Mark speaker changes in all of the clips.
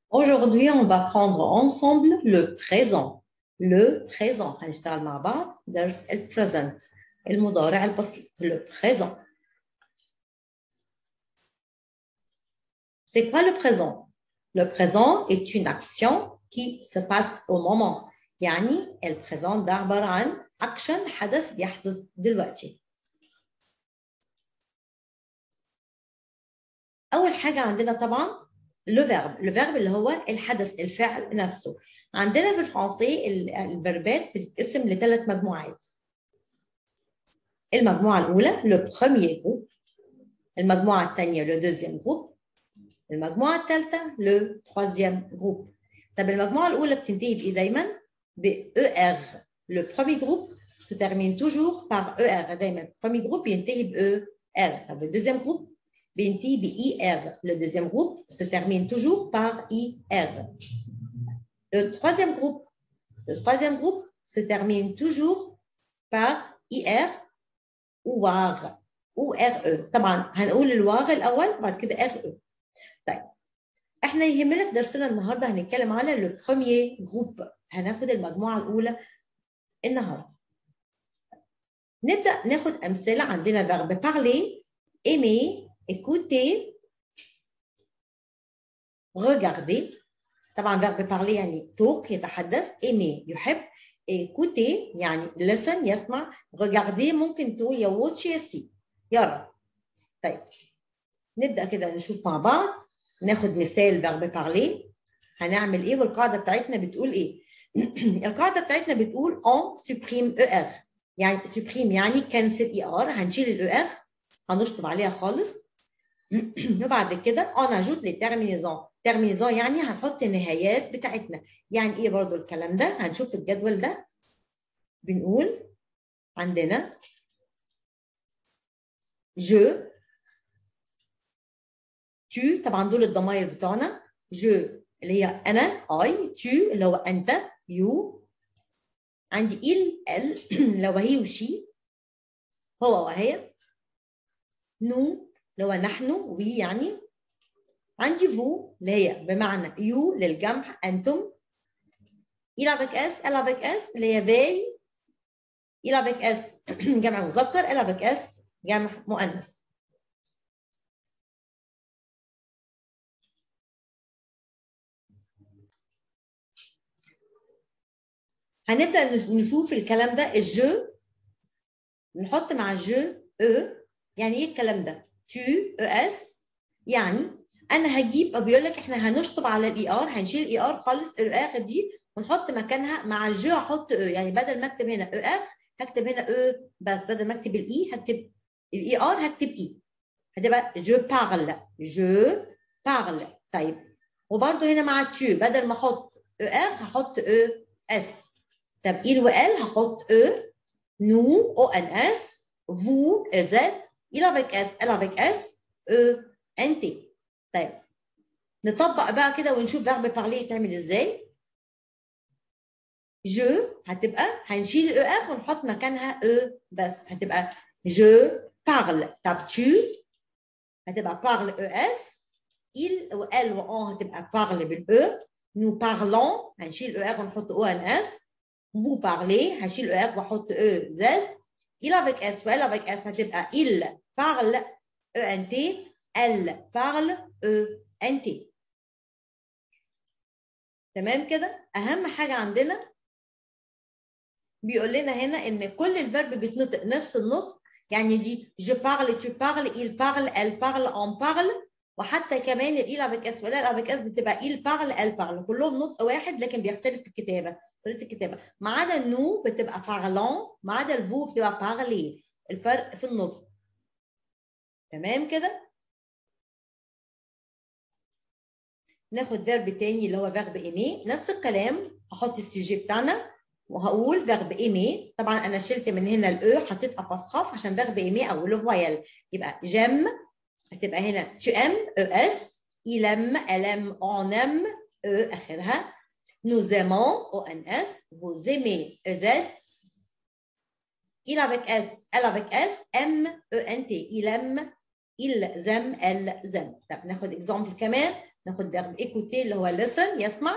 Speaker 1: Aujourd'hui, on va prendre ensemble le présent. Le présent. هنشتغل مع بعض درس ال present المضارع البسيط. Le présent. C'est quoi le présent? Le présent est une action qui se passe au moment. يعني البريزون ده عبارة عن action حدث بيحدث دلوقتي. أول حاجة عندنا طبعا لو فيرب لو فيرب اللي هو الحدث الفعل نفسه عندنا في الفرنسي الفيربات بتتقسم لثلاث مجموعات المجموعة الأولى لو بروميير جروب المجموعة الثانية لو دوزيام جروب المجموعة الثالثة لو تروازيام جروب طب المجموعة الأولى بتنتهي بإيه دايما؟ ب ER لو برومي جروب se termine toujours par ER دايما برومي جروب بينتهي ب ER طب الدوزيام جروب بينتهي ب IR. Le deuxième groupe se termine toujours par IR. Le troisième groupe, le troisième groupe se termine toujours par IR ou WAR ou RE. طبعا هنقول الواغ الأول بعد كده RE. طيب احنا يهمنا في درسنا النهارده هنتكلم على لو بروميير جروب هناخد المجموعة الأولى النهارده. نبدأ ناخد أمثلة عندنا verbe parler, aimer, écouter, regarder. طبعا verbe parler يعني talk يتحدث aimer يحب écouter يعني listen يسمع regarder ممكن تقول يا watch يا see يرى طيب نبدأ كده نشوف مع بعض ناخد مثال verbe parler هنعمل ايه والقاعدة بتاعتنا بتقول ايه القاعدة بتاعتنا بتقول on supprime er يعني supprime يعني cancel er هنشيل ال er هنشطب عليها خالص وبعد كده on ajoute les terminaisons terminaisons يعني هنحط النهايات بتاعتنا يعني ايه برضو الكلام ده هنشوف في الجدول ده بنقول عندنا je tu طبعا دول الضمائر بتوعنا je اللي هي انا I tu اللي هو انت you عندي il elle اللي هو هي وشي هو وهي nous اللي هو نحن وي يعني عندي فو اللي هي بمعنى يو للجمع انتم il avec s elle avec s اللي هي they il avec s جمع مذكر elle avec s جمع مؤنث هنبدا نشوف الكلام ده الجو نحط مع الجو او يعني ايه الكلام ده تو اس يعني انا هجيب بيقول لك احنا هنشطب على الاي ار هنشيل الاي ار خالص الاخر دي ونحط مكانها مع الجو هحط او يعني بدل ما اكتب هنا او ار هكتب هنا او بس بدل ما اكتب الاي هكتب الاي ار هكتب اي هتبقى جو بارل جو بارل طيب وبرده هنا مع تو بدل ما احط او ار هحط او اس طب il وال هحط او نو او ان اس فو زد il avec S, elle avec S, E, N, T. طيب نطبق بقى كده ونشوف فيرب بارلي يتعمل ازاي. جو هتبقى هنشيل الاو اف ونحط مكانها او بس هتبقى جو بارل طب تو هتبقى بارل او اس il و ال و اون هتبقى بارل بالاو nous parlons هنشيل او اف ونحط او ان اس vous parlez هشيل او اف واحط او زد il avec S و elle avec S هتبقى il parle ENT elle parle ENT تمام كده أهم حاجة عندنا بيقول لنا هنا إن كل الفيرب بيتنطق نفس النطق يعني دي je parle tu parles il parle elle parle on parle وحتى كمان ال avec S ولا avec S بتبقى il parle elle parle كلهم نطق واحد لكن بيختلف في الكتابة طريقه الكتابه ما عدا النو بتبقى بارلون ما عدا الفو بتبقى بارلي الفرق في النطق تمام كده ناخد فيرب تاني اللي هو فيرب ايمي نفس الكلام هحط السيجي بتاعنا وهقول فيرب ايمي طبعا انا شلت من هنا الاو حطيت اباستخاف عشان فيرب ايمي اوله فويل يبقى جيم هتبقى هنا تو ام او اس il aime elle aime on aime او اخرها Nous aimons, ONS. Vous aimez, EZ. Il avec S, elle avec S, M, E, N, T. Il aime, يلزم الزم طب ناخد اكزامبل كمان ناخد فيرب ايكوتي اللي هو listen يسمع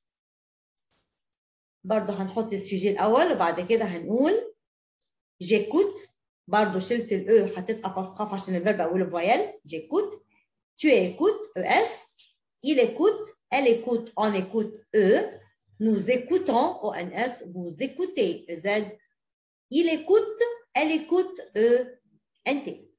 Speaker 1: برضه هنحط السوجي الاول وبعد كده هنقول جيكوت برضه شلت الاو حطيت اباستراف عشان الفيرب اوله فويال جيكوت tu écoutes ES il écoute elle écoute on écoute E nous écoutons ONS vous écoutez Z il écoute elle écoute E NT